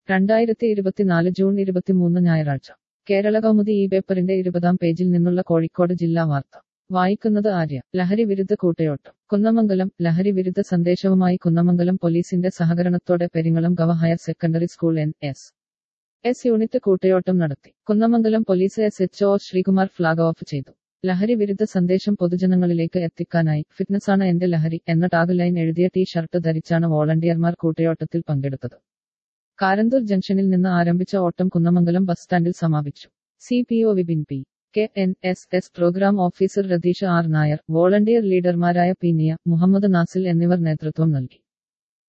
രണ്ടായിരത്തി ഇരുപത്തിനാല് ജൂൺ ഇരുപത്തിമൂന്ന് ഞായറാഴ്ച കേരള കൗമുദി ഈ പേപ്പറിന്റെ ഇരുപതാം പേജിൽ നിന്നുള്ള കോഴിക്കോട് ജില്ലാ വാർത്ത വായിക്കുന്നത് ആര്യ ലഹരി വിരുദ്ധ കൂട്ടയോട്ടം കുന്നമംഗലം ലഹരി വിരുദ്ധ സന്ദേശവുമായി കുന്നമംഗലം പോലീസിന്റെ സഹകരണത്തോടെ Peringalam gov higher secondary school N S S unit കൂട്ടയോട്ടം നടത്തി Kunnamangalam police S H O Sreekumar flag off ചെയ്തു ലഹരി വിരുദ്ധ സന്ദേശം പൊതുജനങ്ങളിലേക്ക് എത്തിക്കാനായി ഫിറ്റ്നസാണ് എന്റെ ലഹരി എന്ന ടാഗ് ലൈൻ എഴുതിയ ടീ ഷർട്ട് ധരിച്ചാണ് വോളണ്ടിയർമാർ കൂട്ടയോട്ടത്തിൽ പങ്കെടുത്തത് കാരന്തൂർ ജംഗ്ഷനിൽ നിന്ന് ആരംഭിച്ച ഓട്ടം കുന്നമംഗലം ബസ് സ്റ്റാൻഡിൽ സമാപിച്ചു C P O Vipin P K N S S programme officer Ratheesh R Nair volunteer ലീഡർമാരായ പി നിയ മുഹമ്മദ് നാസിൽ എന്നിവർ നേതൃത്വം നൽകി